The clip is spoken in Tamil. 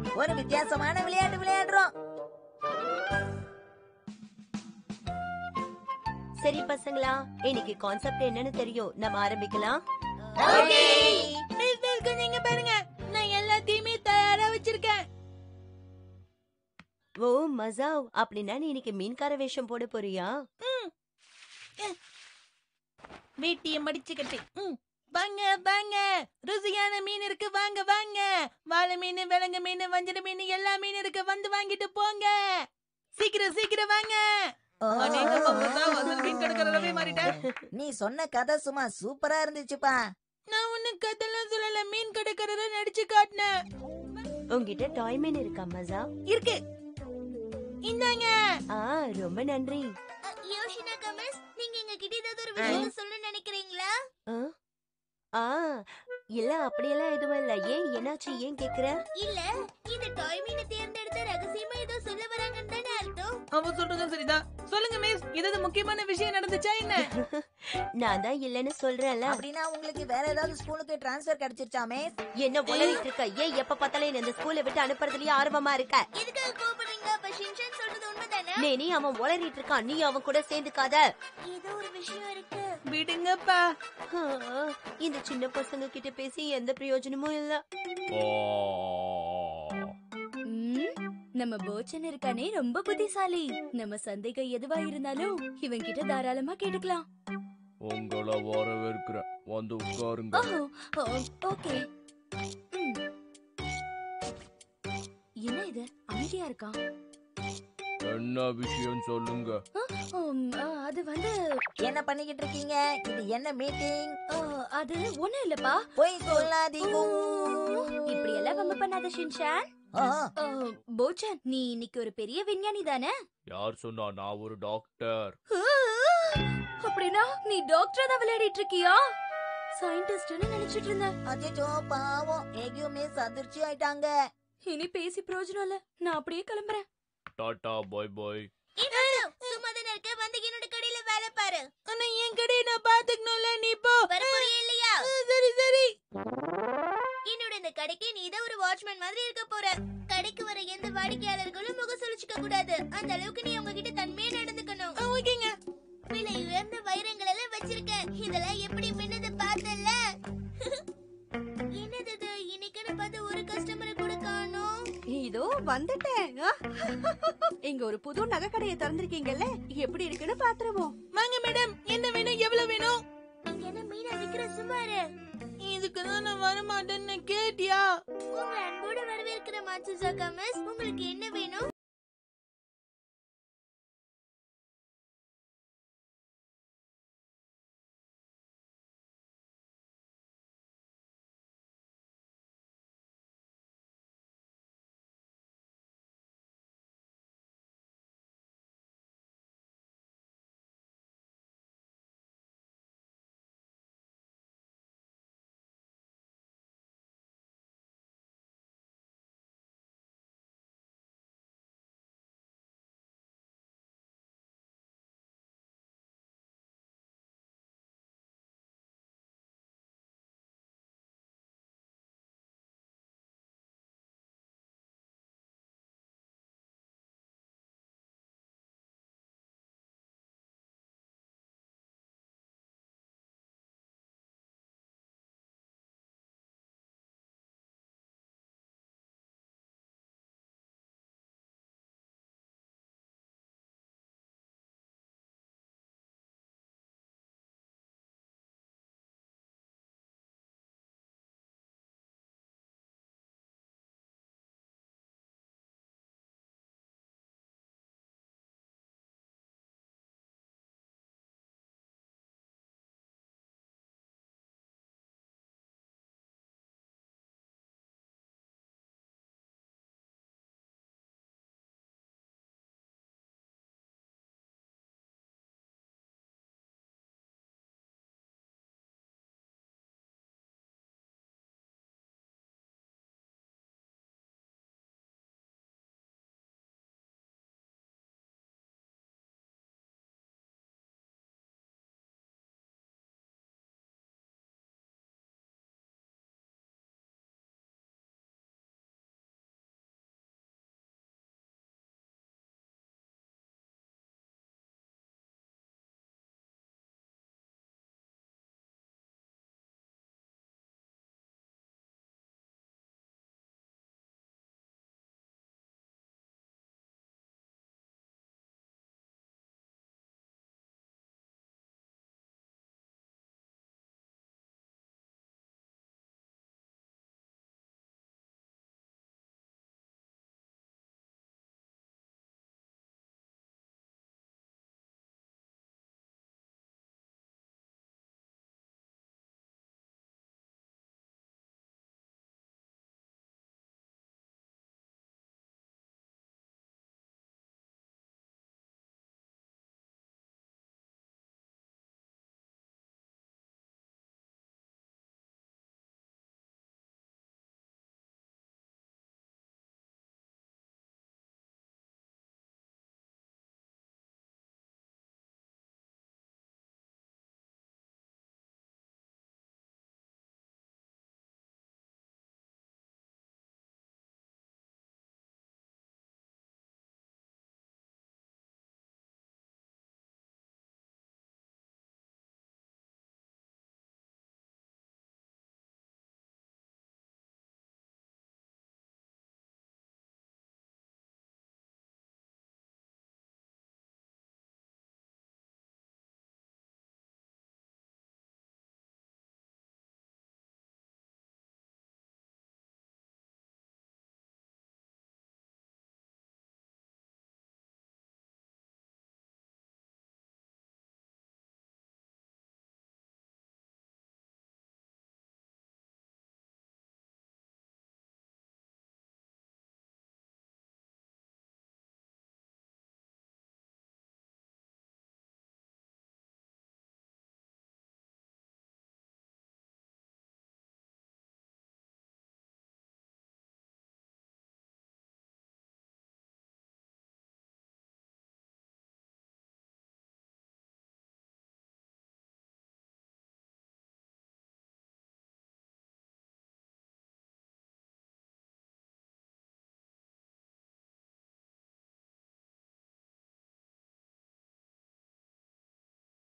ஒரு வித்தியாசமான விளையாட்டு விளையாடுறோம் சரி பசங்களா இன்னைக்கு கான்செப்ட் என்னன்னு தெரியும் நம்ம ஆரம்பிக்கலாம் மிஸ் மிஸ் கொஞ்சம் இங்க பாருங்க நான் எல்லாத்தையுமே தயாரா வச்சிருக்கேன் ஓ மசாவ் அப்படின்னா நீ இன்னைக்கு மீன்கார வேஷம் போட போறியா வேட்டிய மடிச்சுக்கிட்டு ம். வாங்க வாங்க ருசியான மீன் இருக்கு வாங்க வாங்க வாழை மீன் விலங்கு மீன் வஞ்சர மீன் எல்லா மீன் இருக்கு வந்து வாங்கிட்டு போங்க சீக்கிரம் சீக்கிரம் வாங்க ஓ, அடேங்கப்பா, மசா, அசல் மீன் கடைக்காரராவே மாறிட்டேன். நீ சொன்ன கதை சும்மா சூப்பரா இருந்துச்சுப்பா நான் ஒண்ணு கதெல்லாம் சொல்லல மீன் கடைக்காரரா நடிச்சு காட்டினேன் உன்கிட்ட டாய் மீன் இருக்கா மசா இருக்கு இந்தாங்க ஆ ரொம்ப நன்றி யோஷினா கமஸ் நீங்க எங்க கிட்ட ஏதாவது ஒரு விஷயம் சொல்ல நினைக்கிறீங்களா ஆ? ஆ இல்ல அப்படியெல்லாம் எதுவும் இல்ல ஏன் என்னாச்சு ஏன் கேக்குற இல்ல இந்த டாய் மீனை தேர்ந்தெடுத்த ரகசியமா ஏதோ சொல்ல வராங்கன்னு தானே அர்த்தம் அவ சொல்றதும் சரிதான் சொல்லுங்க மிஸ் ஏதாவது முக்கியமான விஷயம் நடந்துச்சா என்ன நான் தான் இல்லன்னு சொல்றேன்ல அப்படின்னா உங்களுக்கு வேற ஏதாவது ஸ்கூலுக்கு டிரான்ஸ்ஃபர் கிடைச்சிருச்சாமே என்ன உளறிட்டு இருக்க ஏன் எப்ப பார்த்தாலும் என்ன இந்த ஸ்கூலை விட்டு அனுப்புறதுலயே ஆர்வமா இருக்க எதுக்காக கோபப்படுறீங்க அப்ப ஷின்சான் சொல்றது உண்மைதானே நே நீ அவன் உளறிட்டு இருக்கான் நீ அவன் கூட சேர்ந்துக்காத ஏதோ ஒரு விஷயம் இருக்கு விடுங்கப்பா ஆ, இந்த சின்ன பசங்க கிட்ட பேசி எந்த பிரயோஜனமும் இல்ல ம், நம்ம போச்சன் இருக்கானே ரொம்ப புத்திசாலி நம்ம சந்தேகம் எதுவா இருந்தாலும் இவன் கிட்ட தாராளமா கேட்டுக்கலாம் உங்களை வரவேற்கிறேன் வந்து உட்காருங்க ஓஹோ ஓ, ஓகே ம். என்ன இது அமைதியா இருக்கான் என்ன விஷயம் சொல்லுங்க உம், ஆ, அது வந்து என்ன பண்ணிக்கிட்டு இருக்கீங்க இது என்ன மீட்டிங் ஆ, அது ஒண்ணும் இல்லப்பா போய் சொல்லாதீங்க இப்படி எல்லாம் வம்பு பண்ணாத ஷின்சான் ஆ, ஆ, போச்சன் நீ இன்னைக்கு ஒரு பெரிய விஞ்ஞானி தானே யார் சொன்னா நான் ஒரு டாக்டர் அப்படின்னா நீ டாக்டரா தான் விளையாடிட்டு இருக்கியா சயின்டிஸ்ட்னு நினைச்சிட்டு இருந்தேன் அச்சச்சோ பாவம் ஏகியோ மிஸ் அதிர்ச்சி ஆயிட்டாங்க இனி பேசி பிரயோஜனம் இல்ல நான் அப்படியே கிளம்புறேன் டாடா பாய் பாய் சும்மா தானே இருக்க வந்து என்னோட கடையில வேலை பாரு ஆனா என் கடையை நான் பாத்துக்கணும்ல நீ போ வரப்போறியா இல்லையா ஆ, சரி சரி என்னோட இந்த கடைக்கு நீ தான் ஒரு வாட்ச்மேன் மாதிரி இருக்க போற கடைக்கு வர எந்த வாடிக்கையாளர்களும் முகம் சுழிச்சுக்க கூடாது அந்த அளவுக்கு நீ அவங்க கிட்ட தன்மையா நடந்துக்கணும் ஆ, ஓகேங்க விலை உயர்ந்த வைரங்கள் எல்லாம் வச்சிருக்கேன் இதெல்லாம் எப்படி மின்னது பார்த்தல என்னது இது இன்னைக்குன்னு பார்த்து ஒரு கஸ்டமரை கூட காணோம் இதோ வந்துட்டேன் ஆ? இங்க ஒரு புது நகை கடையை திறந்திருக்கீங்கல்ல எப்படி இருக்குன்னு பாத்துருவோம் வாங்க மேடம் என்ன வேணும் எவ்வளவு வேணும் இங்க என்ன மீனா விக்கிற சுமாரு இதுக்கு தான் நான் வரமாட்டேன்னு கேட்டியா உங்களை அன்போடு வரவேற்கிற மாச்சுசா கமஸ் உங்களுக்கு என்ன வேணும்